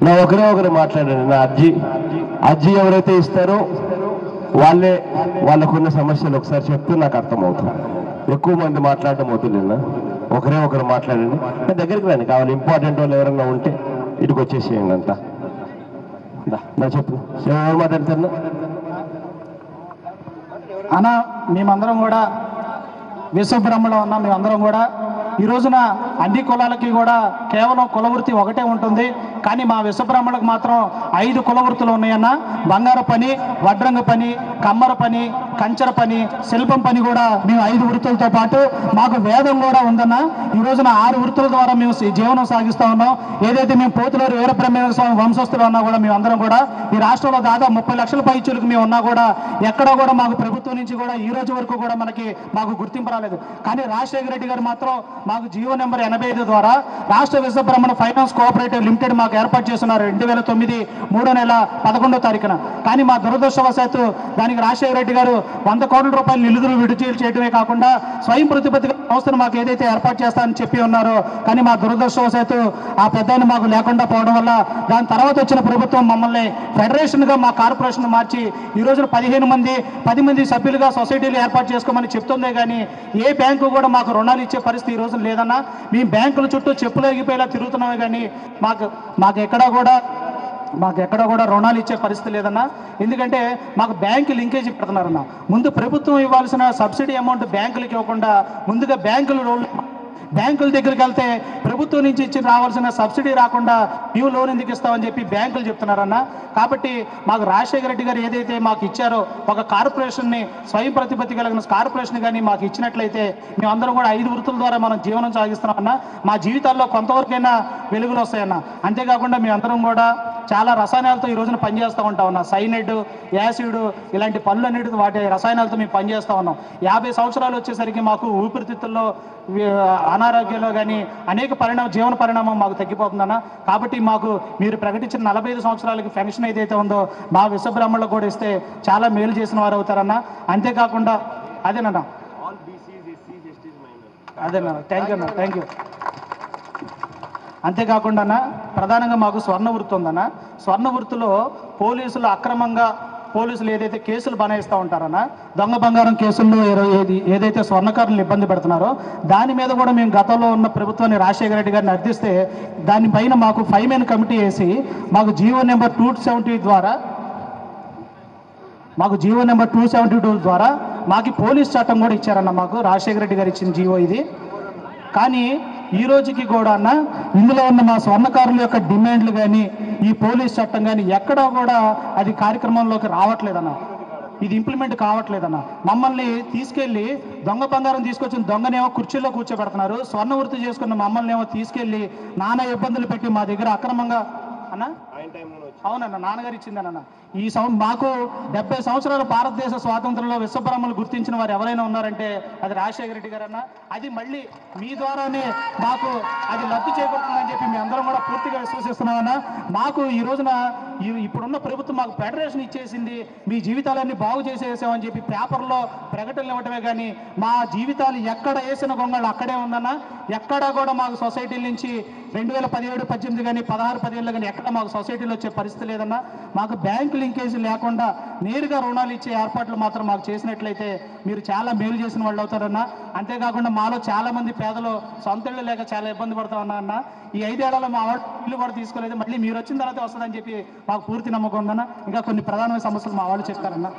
నా ఒకరే ఒకరు మాట్లాడండి నా అర్జీ అర్జీ ఎవరైతే ఇస్తారో వాళ్ళే వాళ్ళకున్న సమస్యలు ఒకసారి చెప్తే నాకు అర్థమవుతుంది ఎక్కువ మంది మాట్లాడడం అవుతుంది నిన్న ఒకరే ఒకరు మాట్లాడండి నా దగ్గరికి రండి కావాలి ఇంపార్టెంట్ వాళ్ళు ఎవరైనా ఉంటే ఇటుకు వచ్చేసేయండి అంతా దా, నా చెప్పు ఎవరు మాట్లాడుతున్నా అన్న మేమందరం కూడా విశ్వబ్రహ్మలో ఉన్నాం మేమందరం కూడా ఈ రోజున అన్ని కులాలకి కూడా కేవలం కులవృత్తి ఒకటే ఉంటుంది కానీ మా విశ్వబ్రాహ్మణులకు మాత్రం ఐదు కులవృత్తులు ఉన్నాయన్న బంగారు పని వడ్రంగ పని కమ్మర పని కంచర పని శిల్పం పని కూడా మేము ఐదు వృత్తులతో పాటు మాకు వేదం కూడా ఉందన్న ఈ రోజున ఆరు వృత్తుల ద్వారా మేము సీ- జీవనం సాగిస్తా ఉన్నాం ఏదైతే మేము పోతులూరు వీరబ్రహ్మేంద్ర స్వామి వంశస్థులు ఉన్నా కూడా మేము అందరం కూడా ఈ రాష్ట్రంలో దాదాపు ముప్పై లక్షల పైచులకు మేము ఉన్నా కూడా ఎక్కడ కూడా మాకు ప్రభుత్వం నుంచి కూడా ఈ రోజు వరకు కూడా మనకి మాకు గుర్తింపు రాలేదు కానీ రాజశేఖర రెడ్డి గారు మాత్రం మాకు జీవో నెంబర్ ఎనభై ఐదు ద్వారా రాష్ట్ర విశ్వబ్రహ్మణ ఫైనాన్స్ కోఆపరేటివ్ లిమిటెడ్ మాకు ఏర్పాటు చేస్తున్నారు రెండు వేల తొమ్మిది మూడో నెల పదకొండో తారీఖున కానీ మా దురదృష్టవశాత్తు దానికి రాజశేఖర రెడ్డి గారు వంద కోట్ల రూపాయలు నిలుదులు విడుదల చేయడమే కాకుండా స్వయం ప్రతిపత్తి సంస్థను మాకు ఏదైతే ఏర్పాటు చేస్తానని చెప్పి ఉన్నారో కానీ మా దురదృష్టవశాత్తు ఆ పెద్ద మాకు లేకుండా పోవడం వల్ల దాని తర్వాత వచ్చిన ప్రభుత్వం మమ్మల్ని ఫెడరేషన్గా మా కార్పొరేషన్ మార్చి ఈ రోజున పదిహేను మంది పది మంది సభ్యులుగా సొసైటీలు ఏర్పాటు చేసుకోమని చెప్తుందే కానీ ఏ బ్యాంకు కూడా మాకు రుణాలు ఇచ్చే పరిస్థితి ఈ రోజున లేదన్నా మేము బ్యాంకుల చుట్టూ చెప్పులు ఎగిపోయేలా తిరుగుతున్నామే కానీ మాకు మాకు ఎక్కడా కూడా మాకు ఎక్కడ కూడా రుణాలు ఇచ్చే పరిస్థితి లేదన్నా ఎందుకంటే మాకు బ్యాంకు లింకేజ్ పెడుతున్నారన్న ముందు ప్రభుత్వం ఇవ్వాల్సిన సబ్సిడీ అమౌంట్ బ్యాంకులకి ఇవ్వకుండా ముందుగా బ్యాంకులు లోన్ బ్యాంకుల దగ్గరికి వెళ్తే ప్రభుత్వం నుంచి ఇచ్చి రావాల్సిన సబ్సిడీ రాకుండా మేము లోన్ ఎందుకు ఇస్తామని చెప్పి బ్యాంకులు చెప్తున్నారన్న కాబట్టి మాకు రాజశేఖర రెడ్డి గారు ఏదైతే మాకు ఇచ్చారో ఒక కార్పొరేషన్ని స్వయం ప్రతిపత్తి కలిగిన కార్పొరేషన్ కానీ మాకు ఇచ్చినట్లయితే మేమందరం కూడా ఐదు వృత్తుల ద్వారా మనం జీవనం సాగిస్తున్నామన్న మా జీవితాల్లో కొంతవరకైనా వెలుగులు వస్తాయన్న అంతేకాకుండా మేమందరం కూడా చాలా రసాయనాలతో ఈ రోజున పనిచేస్తూ ఉంటాం అన్న సైనైడ్ యాసిడ్ ఇలాంటి పనులన్నిటి వాటి రసాయనాలతో మేము పనిచేస్తూ ఉన్నాం యాభై సంవత్సరాలు వచ్చేసరికి మాకు ఊపిరితిత్తుల్లో వి- అనారోగ్యంలో కానీ అనేక పరిణామం జీవన పరిణామం మాకు తగ్గిపోతుందన్న కాబట్టి మాకు మీరు ప్రకటించిన నలభై ఐదు సంవత్సరాలకి పెన్షన్ ఏదైతే ఉందో మా విశ్వబ్రాహ్మణులకు కూడా ఇస్తే చాలా మేలు చేసిన వారు అవుతారన్న అంతేకాకుండా అదేనన్నా అదేనా థ్యాంక్ యూ అన్న థ్యాంక్ యూ అంతేకాకుండా అన్న, ప్రధానంగా మాకు స్వర్ణ వృత్తి ఉందన్న స్వర్ణ వృత్తిలో పోలీసులు అక్రమంగా పోలీసులు ఏదైతే కేసులు బనాయిస్తూ ఉంటారన్న దొంగ బంగారం కేసుల్లో ఏ- ఏది ఏదైతే స్వర్ణకారులను ఇబ్బంది పెడుతున్నారో దాని మీద కూడా మేము గతంలో ఉన్న ప్రభుత్వాన్ని రాజశేఖర రెడ్డి గారిని అర్థిస్తే దానిపైన మాకు ఫైవ్ మెన్ కమిటీ వేసి మాకు జీవో నెంబర్ టూ సెవెంటీ ద్వారా మాకు GO number two seventy two ద్వారా మాకు పోలీస్ చట్టం కూడా ఇచ్చారన్న మాకు రాజశేఖర రెడ్డి గారు ఇచ్చిన జీవో ఇది కానీ ఈ రోజుకి కూడా అన్న ఇందులో ఉన్న మా స్వర్ణకారుల యొక్క డిమాండ్లు కానీ ఈ పోలీస్ చట్టం కానీ ఎక్కడా కూడా అది కార్యక్రమంలోకి రావట్లేదన్న ఇది ఇంప్లిమెంట్ కావట్లేదన్న మమ్మల్ని తీసుకెళ్ళి దొంగ బంగారం తీసుకొచ్చిన దొంగనేమో కుర్చీలో కూర్చోబెడుతున్నారు స్వర్ణ వృత్తి చేసుకున్న మమ్మల్ని ఏమో తీసుకెళ్ళి నానా ఇబ్బందులు పెట్టి మా దగ్గర అక్రమంగా అన్న అవునన్న నాన్నగారు ఇచ్చిందన్న ఈ సం మాకు డెబ్బై సంవత్సరాల భారతదేశ స్వాతంత్రంలో విశ్వబ్రహ్మలు గుర్తించిన వారు ఎవరైనా ఉన్నారంటే అది రాజశేఖర రెడ్డి గారన్న అది మళ్ళీ మీ ద్వారానే మాకు అది లబ్ధి చేకూరుతుందని చెప్పి మీ అందరం కూడా పూర్తిగా విశ్వసిస్తున్నామన్న మాకు ఈ రోజున ఈ- ఇప్పుడున్న ప్రభుత్వం మాకు ఫెడరేషన్ ఇచ్చేసింది మీ జీవితాలన్నీ బాగు చేసేసామని చెప్పి పేపర్లో ప్రకటనలు ఇవ్వటమే కానీ మా జీవితాలు ఎక్కడ వేసిన గొంగళ్ళు అక్కడే ఉందన్న ఎక్కడా కూడా మాకు సొసైటీ నుంచి రెండు వేల పదిహేడు పద్దెనిమిది కానీ పదహారు పదిహేళ్ళు కానీ ఎక్కడ మాకు సొసైటీలో వచ్చే పరిస్థితి లేదన్నా మాకు బ్యాంక్ లింకేజ్ లేకుండా నేరుగా రుణాలు ఇచ్చే ఏర్పాట్లు మాత్రం మాకు చేసినట్లయితే మీరు చాలా మేలు చేసిన వాళ్ళు అవుతారన్న అంతేకాకుండా మాలో చాలా మంది పేదలు సొంత ఇళ్ళు లేక చాలా ఇబ్బంది పడతా ఉన్నా అన్న ఈ ఐదేళ్లలో మా వాళ్ళు ఇల్లు కూడా తీసుకోలేదు మళ్ళీ మీరు వచ్చిన తర్వాత వస్తుందని చెప్పి మాకు పూర్తి నమ్మకం ఉందన్న ఇంకా కొన్ని ప్రధానమైన సమస్యలు మా వాళ్ళు చెప్తారన్న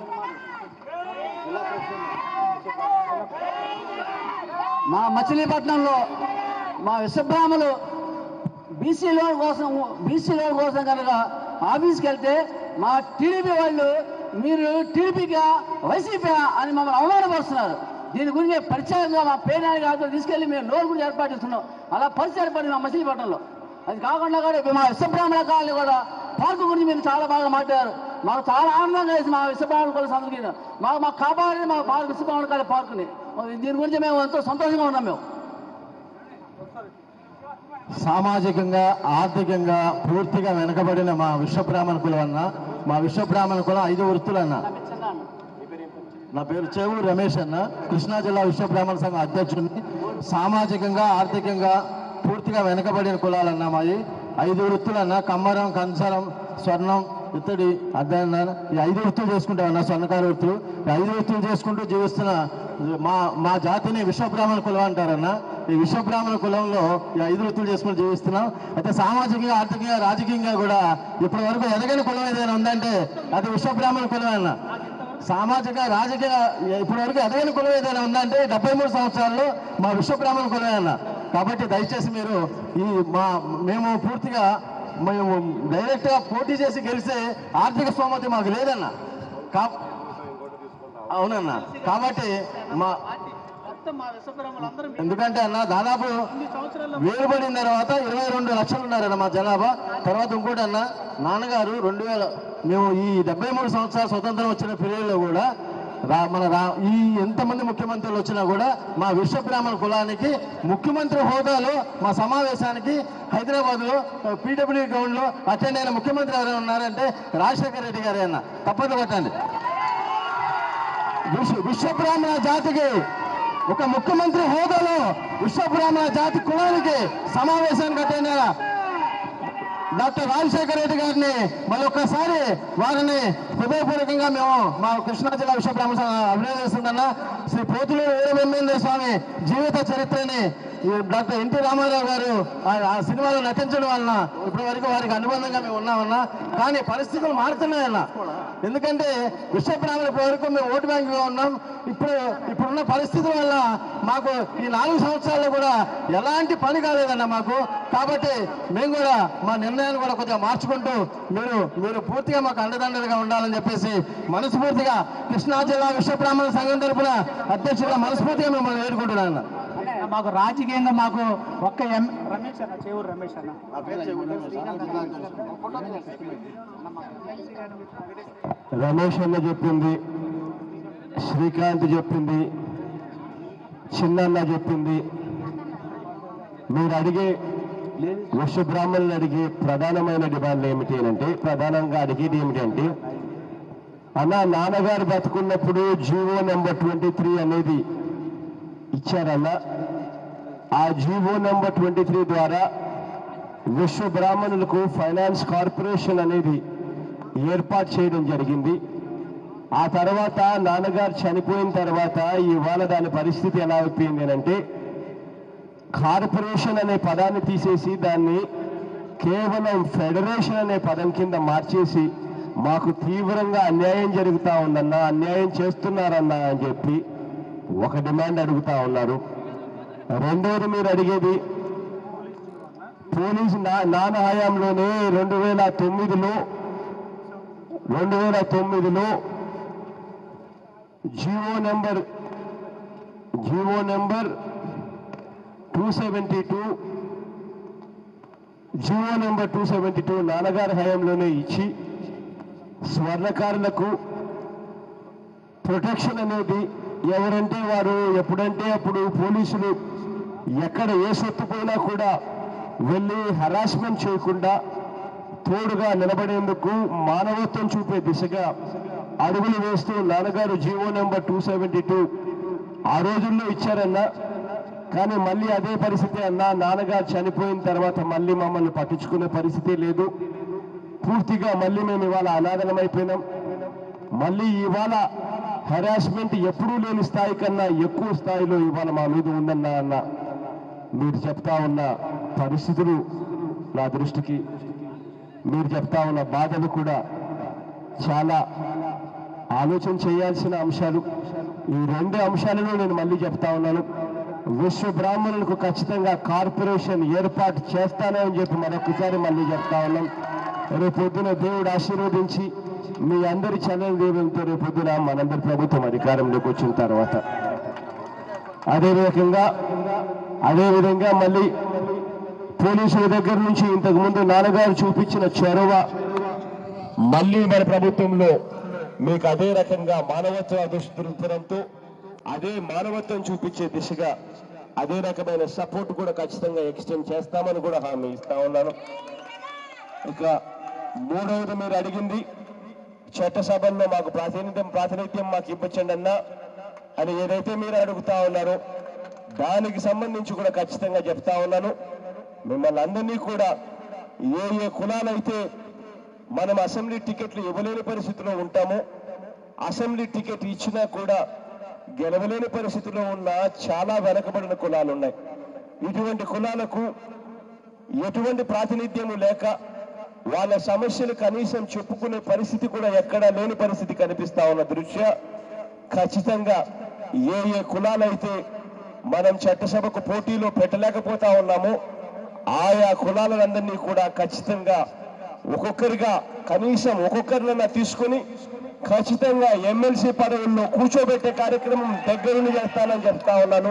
మా మచిలీపట్నంలో మా విశ్వబ్రాహ్మలు బీసీ లోన్ కోసం బీసీ లోన్ కోసం కనుక ఆఫీస్కి వెళ్తే మా టీడీపీ వాళ్ళు మీరు టీడీపీగా వైసీపీ అని మమ్మల్ని అవమానపరుస్తున్నారు దీని గురించి పరిచయంగా మా పేనాని గారితో తీసుకెళ్ళి మేము లోన్ గురించి ఏర్పాటు చేస్తున్నాం అలా పరిచయం ఏర్పడింది మా మచిలీపట్నంలో అది కాకుండా కూడా మా విశ్వబ్రాహ్మణ కాలనీ కూడా పార్కు గురించి మీరు చాలా బాగా మాట్లాడారు మాకు చాలా ఆనందంగా వేసి మా విశ్వబ్రాహ్మణ కూడా అందరికీ మాకు మాకు కాపాడి మా పార్కు విశ్వబ్రాహ్మణ కాలనీ పార్కుని దీని గురించి మేము ఎంతో సంతోషంగా ఉన్నాం మేము సామాజికంగా ఆర్థికంగా పూర్తిగా వెనకబడిన మా విశ్వబ్రాహ్మణ కులం అన్న మా విశ్వబ్రాహ్మణ కులం ఐదు వృత్తులు అన్న నా పేరు చేవూరు రమేష్ అన్న కృష్ణా జిల్లా విశ్వబ్రాహ్మణ సంఘం అధ్యక్షుడిని సామాజికంగా ఆర్థికంగా పూర్తిగా వెనకబడిన కులాలన్న మావి ఐదు వృత్తులు అన్న కమ్మరం కంచరం స్వర్ణం ఇత్తడి అద్దన్న ఈ ఐదు వృత్తులు చేసుకుంటామన్న స్వర్ణకార వృత్తులు ఈ ఐదు వృత్తులు చేసుకుంటూ జీవిస్తున్న మా మా జాతిని విశ్వబ్రాహ్మణ కులం అంటారన్న ఈ విశ్వబ్రాహ్మణ కులంలో ఈ ఐదు వృత్తులు చేసుకుని జీవిస్తున్నాం అయితే సామాజికంగా ఆర్థికంగా రాజకీయంగా కూడా ఇప్పటి వరకు ఎదగని కులం ఏదైనా ఉందంటే అది విశ్వబ్రాహ్మణ కులమే అన్న సామాజిక రాజకీయ ఇప్పటి వరకు ఎదగని కులం ఏదైనా ఉందంటే డెబ్బై మూడు సంవత్సరాల్లో మా విశ్వబ్రాహ్మణ కులమే అన్న కాబట్టి దయచేసి మీరు ఈ మా మేము పూర్తిగా మేము డైరెక్ట్గా పోటీ చేసి గెలిస్తే ఆర్థిక స్తోమత మాకు లేదన్న కా అవునన్న కాబట్టి మా మొత్తం మా విశ్వబ్రహ్మలందరూ ఎందుకంటే అన్న దాదాపు వేరుపడిన తర్వాత ఇరవై రెండు లక్షలు ఉన్నారన్న మా జనాభా తర్వాత ఇంకోటి అన్న నాన్నగారు రెండు వేల మేము ఈ డెబ్బై మూడు సంవత్సరాల స్వతంత్రం వచ్చిన పీరియడ్లో కూడా రా మన రా ఈ ఎంతమంది ముఖ్యమంత్రులు వచ్చినా కూడా మా విశ్వబ్రాహ్మణ కులానికి ముఖ్యమంత్రి హోదాలో మా సమావేశానికి హైదరాబాద్లో పీడబ్ల్యూ గ్రౌండ్లో అటెండ్ అయిన ముఖ్యమంత్రి ఎవరైనా ఉన్నారంటే రాజశేఖర రెడ్డి గారే అన్న తప్పదు కొట్టండి విశ్వ విశ్వబ్రాహ్మణ జాతికి ఒక ముఖ్యమంత్రి హోదాలో విశ్వబ్రాహ్మణ జాతి కులానికి సమావేశానికి అటెండ్ అయిన డాక్టర్ రాజశేఖర రెడ్డి గారిని మళ్ళీ ఒక్కసారి వారిని హృదయపూర్వకంగా మేము మా కృష్ణా జిల్లా విశ్వబ్రాహ్మణ సంఘం అభినందిస్తుందన్న శ్రీ పోతులు వీరబ్రహ్మేంద్ర స్వామి జీవిత చరిత్రని ఈ డాక్టర్ ఎన్టీ రామారావు గారు ఆ- ఆ సినిమాలో నటించడం వలన ఇప్పటి వరకు వారికి అనుబంధంగా మేము ఉన్నామన్నా కానీ పరిస్థితులు మారుతున్నాయన్న ఎందుకంటే విశ్వబ్రాహ్మణ ఇప్పటి వరకు మేము ఓటు బ్యాంకుగా ఉన్నాం ఇప్పుడు ఇప్పుడున్న పరిస్థితుల వల్ల మాకు ఈ నాలుగు సంవత్సరాల్లో కూడా ఎలాంటి పని కాలేదన్న మాకు కాబట్టి మేము కూడా మా నిర్ణయాన్ని కూడా కొద్దిగా మార్చుకుంటూ మీరు మీరు పూర్తిగా మాకు అండదండలుగా ఉండాలని చెప్పేసి మనస్ఫూర్తిగా కృష్ణా జిల్లా విశ్వబ్రాహ్మణ సంఘం తరపున అధ్యక్షుడిగా మనస్ఫూర్తిగా మిమ్మల్ని వేడుకుంటున్నాను మాకు రాజకీయంగా మాకు ఒక్క ఎం రమేష్ అన్న చేవూరు రమేష్ అన్న రమేష్ అన్న చెప్పింది శ్రీకాంత్ చెప్పింది చిన్నన్న చెప్పింది మీరు అడిగే విశ్వ బ్రాహ్మణులు అడిగే ప్రధానమైన డిమాండ్లు ఏమిటి అంటే ప్రధానంగా అడిగేది ఏమిటంటే అన్న నాన్నగారు బతుకున్నప్పుడు జీవో నెంబర్ ట్వంటీ త్రీ అనేది ఇచ్చారన్న ఆ జీవో నెంబర్ ట్వంటీ త్రీ ద్వారా విశ్వ బ్రాహ్మణులకు ఫైనాన్స్ కార్పొరేషన్ అనేది ఏర్పాటు చేయడం జరిగింది ఆ తర్వాత నాన్నగారు చనిపోయిన తర్వాత ఇవాళ దాని పరిస్థితి ఎలా అయిపోయింది అని అంటే కార్పొరేషన్ అనే పదాన్ని తీసేసి దాన్ని కేవలం ఫెడరేషన్ అనే పదం కింద మార్చేసి మాకు తీవ్రంగా అన్యాయం జరుగుతా ఉందన్నా అన్యాయం చేస్తున్నారన్నా అని చెప్పి ఒక డిమాండ్ అడుగుతా ఉన్నారు రెండవది మీరు అడిగేది పోలీసు నా నాన్న హయాంలోనే రెండు వేల తొమ్మిదిలో రెండు వేల తొమ్మిదిలో GO number GO number two seventy two GO number two seventy two నాన్నగారి హయాంలోనే ఇచ్చి స్వర్ణకారులకు ప్రొటెక్షన్ అనేది ఎవరంటే వారు ఎప్పుడంటే అప్పుడు పోలీసులు ఎక్కడ ఏ సొత్తు పోయినా కూడా వెళ్ళి హరాస్మెంట్ చేయకుండా తోడుగా నిలబడేందుకు మానవత్వం చూపే దిశగా అడుగులు వేస్తూ నాన్నగారు GO number two seventy two ఆ రోజుల్లో ఇచ్చారన్నా కానీ మళ్ళీ అదే పరిస్థితి అన్నా నాన్నగారు చనిపోయిన తర్వాత మళ్ళీ మమ్మల్ని పట్టించుకునే పరిస్థితి లేదు పూర్తిగా మళ్ళీ మేము ఇవాళ అనాథలమైపోయినాం మళ్ళీ ఇవాళ హెరాస్మెంట్ ఎప్పుడూ లేని స్థాయి కన్నా ఎక్కువ స్థాయిలో ఇవాళ మా మీద ఉందన్న అన్న మీరు చెప్తా ఉన్న పరిస్థితులు నా దృష్టికి మీరు చెప్తా ఉన్న బాధలు కూడా చాలా ఆలోచన చేయాల్సిన అంశాలు ఈ రెండు అంశాలను నేను మళ్ళీ చెప్తా ఉన్నాను విశ్వ బ్రాహ్మణులకు ఖచ్చితంగా కార్పొరేషన్ ఏర్పాటు చేస్తానని చెప్పి మరొకసారి మళ్ళీ చెప్తా ఉన్నాం రేపు పొద్దున దేవుడు ఆశీర్వదించి మీ అందరి చల్లని దేవునితో రేపు పొద్దున మనందరి ప్రభుత్వం అధికారంలోకి వచ్చిన తర్వాత అదే రకంగా అదే విధంగా మళ్ళీ పోలీసుల దగ్గర నుంచి ఇంతకు ముందు నాన్నగారు చూపించిన చొరవ మళ్ళీ మన ప్రభుత్వంలో మీకు అదే రకంగా మానవత్వ దృక్పథంతో అదే మానవత్వం చూపించే దిశగా అదే రకమైన సపోర్ట్ కూడా ఖచ్చితంగా ఎక్స్టెండ్ చేస్తామని కూడా హామీ ఇస్తా ఉన్నాను ఇక మూడవది మీరు అడిగింది చట్టసభల్లో మాకు ప్రాతినిధ్యం ప్రాతినిధ్యం మాకు ఇవ్వచ్చండి అన్నా అని ఏదైతే మీరు అడుగుతా ఉన్నారో దానికి సంబంధించి కూడా ఖచ్చితంగా చెప్తా ఉన్నాను మిమ్మల్ని అందరినీ కూడా ఏ ఏ కులాలైతే మనం అసెంబ్లీ టికెట్లు ఇవ్వలేని పరిస్థితిలో ఉంటామో అసెంబ్లీ టికెట్ ఇచ్చినా కూడా గెలవలేని పరిస్థితిలో ఉన్న చాలా వెనకబడిన కులాలు ఉన్నాయి ఇటువంటి కులాలకు ఎటువంటి ప్రాతినిధ్యం లేక వాళ్ళ సమస్యలు కనీసం చెప్పుకునే పరిస్థితి కూడా ఎక్కడా లేని పరిస్థితి కనిపిస్తా ఉన్న దృష్ట్యా ఖచ్చితంగా ఏ ఏ కులాలైతే మనం చట్టసభకు పోటీలో పెట్టలేకపోతా ఉన్నామో ఆయా కులాలందరినీ కూడా ఖచ్చితంగా ఒక్కొక్కరిగా కనీసం ఒక్కొక్కరినైనా తీసుకొని ఖచ్చితంగా ఎమ్మెల్సీ పదవుల్లో కూర్చోబెట్టే కార్యక్రమం దగ్గరుండి చేస్తానని చెప్తా ఉన్నాను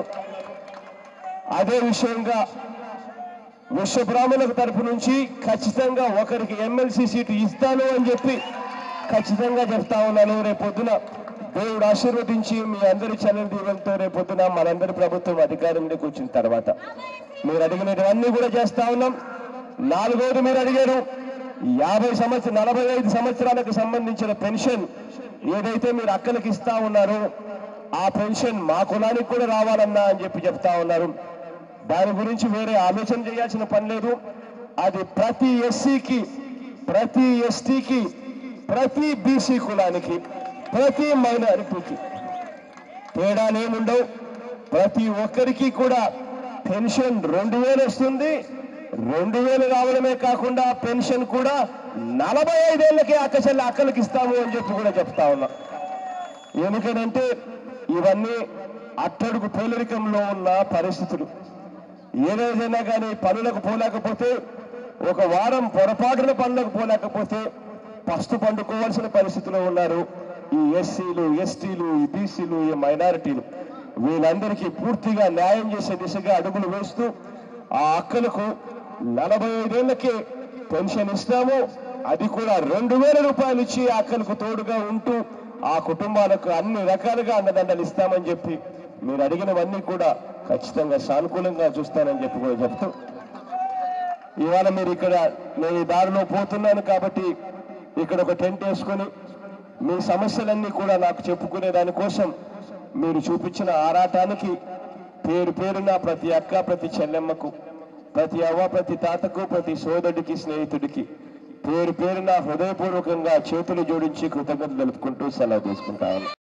అదే విషయంగా విశ్వ బ్రాహ్మణుల తరపు నుంచి ఖచ్చితంగా ఒకరికి ఎమ్మెల్సీ సీటు ఇస్తాను అని చెప్పి ఖచ్చితంగా చెప్తా ఉన్నాను రేపొద్దున దేవుడు ఆశీర్వదించి మీ అందరి చల్లని దీవెనతో రేపొద్దున మనందరి ప్రభుత్వం అధికారంలోకి వచ్చిన తర్వాత మీరు అడిగినవన్నీ కూడా చేస్తా ఉన్నాం నాలుగోది మీరు అడిగారు యాభై సంవత్సరం నలభై ఐదు సంవత్సరాలకు సంబంధించిన పెన్షన్ ఏదైతే మీరు అక్కలకి ఇస్తా ఉన్నారో ఆ పెన్షన్ మా కులానికి కూడా రావాలన్నా అని చెప్పి చెప్తా ఉన్నారు దాని గురించి వేరే ఆలోచన చేయాల్సిన పని లేదు అది ప్రతి ఎస్సీకి ప్రతి ఎస్టీకి ప్రతి బీసీ కులానికి ప్రతి మైనారిటీకి తేడాలేముండవు ప్రతి ఒక్కరికి కూడా పెన్షన్ రెండు వేలు వస్తుంది రెండు వేలు రావడమే కాకుండా పెన్షన్ కూడా నలభై ఐదేళ్లకే అక్కచెల్లి అక్కలకి ఇస్తాము అని చెప్పి కూడా చెప్తా ఉన్నా ఎందుకనంటే ఇవన్నీ అట్టడుగు పేదరికంలో ఉన్న పరిస్థితులు ఏదైనా కానీ పనులకు పోలేకపోతే ఒక వారం పొరపాటున పనులకు పోలేకపోతే పస్తు పండుకోవాల్సిన పరిస్థితిలో ఉన్నారు ఈ ఎస్సీలు ఎస్టీలు ఈ బీసీలు ఈ మైనారిటీలు వీళ్ళందరికీ పూర్తిగా న్యాయం చేసే దిశగా అడుగులు వేస్తూ ఆ అక్కలకు నలభై ఐదేళ్లకే పెన్షన్ ఇస్తాము అది కూడా రెండు వేల రూపాయలు ఇచ్చి ఆ అక్కలకు తోడుగా ఉంటూ ఆ కుటుంబాలకు అన్ని రకాలుగా అండదండలు ఇస్తామని చెప్పి మీరు అడిగినవన్నీ కూడా ఖచ్చితంగా సానుకూలంగా చూస్తానని చెప్పి కూడా చెప్తూ ఇవాళ మీరు ఇక్కడ నేను ఈ దారిలో పోతున్నాను కాబట్టి ఇక్కడ ఒక టెంట్ వేసుకొని మీ సమస్యలన్నీ కూడా నాకు చెప్పుకునే దానికోసం మీరు చూపించిన ఆరాటానికి పేరు పేరున ప్రతి అక్క ప్రతి చెల్లెమ్మకు ప్రతి అవ్వ ప్రతి తాతకు ప్రతి సోదరుడికి స్నేహితుడికి పేరు పేరున హృదయపూర్వకంగా చేతులు జోడించి కృతజ్ఞతలు తెలుపుకుంటూ సెలవు తీసుకుంటాను